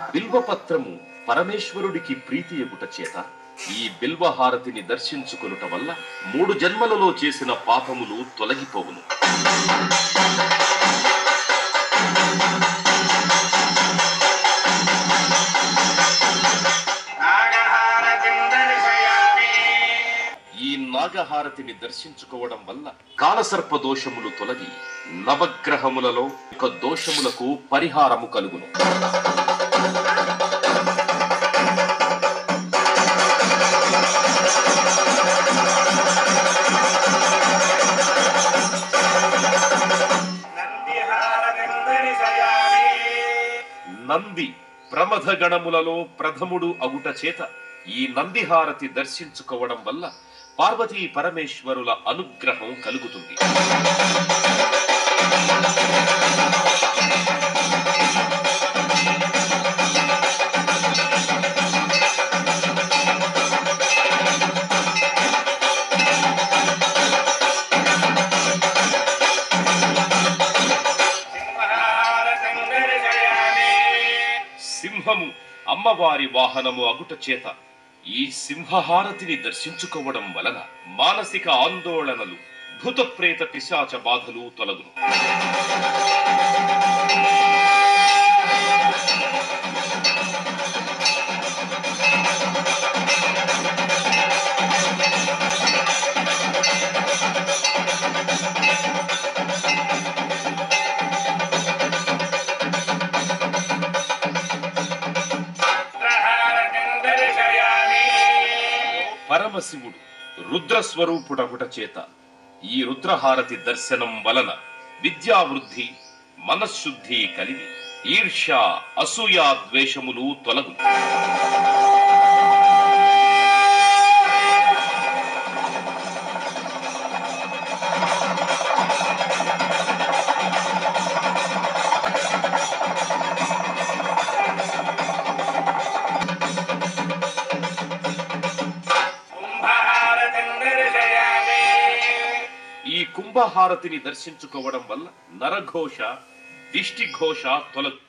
బిల్వపత్రము పరమేశ్వరుడికి ప్రీతి ఎగుట చేత ఈ బిల్వహారతిని దర్శించుకొనుట వల్ల మూడు జన్మలలో చేసిన పాపములు తొలగిపోవును ఈ నాగహారతిని దర్శించుకోవడం వల్ల కాలసర్ప దోషములు తొలగి నవగ్రహములలో ఒక దోషములకు పరిహారము కలుగును నంది ప్రమథ గణములలో ప్రథముడు అగుట చేత ఈ నందిహారతి దర్శించుకోవడం వల్ల పార్వతీ పరమేశ్వరుల అనుగ్రహం కలుగుతుంది సింహము అమ్మవారి వాహనము అగుట చేత ఈ సింహహారతిని దర్శించుకోవడం వలన మానసిక ఆందోళనలు భూత ప్రేత పిశాచ బాధలు తొలగును పరమశివుడు రుద్ర స్వరూపుడగుట చేత ఈ రుద్రహారతి దర్శనం వలన విద్యావృద్ధి మనశ్శుద్ధి కలిగి ఈర్ష్య అసూయ ద్వేషములు తొలగు ఈ కుంభహారతిని దర్శించుకోవడం వల్ల నరఘోష దిష్టి ఘోష తొలగు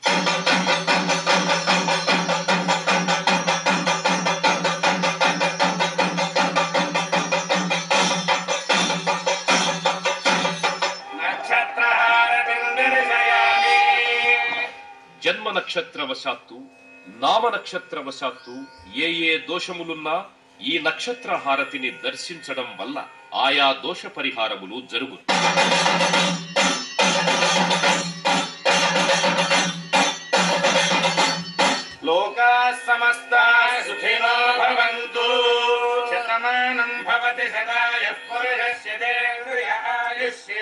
జన్మ నక్షత్ర వశాత్తు నామ నక్షత్ర వశాత్తు ఏ ఏ దోషములున్నా ఈ నక్షత్ర హారతిని దర్శించడం వల్ల ఆయా దోష పరిహారములు జరుగు లోకా సమస్తా సుఖినో భవంతు శతమానం భవతి సదాయ పురుషస్య దేంద్రియాయుష్యే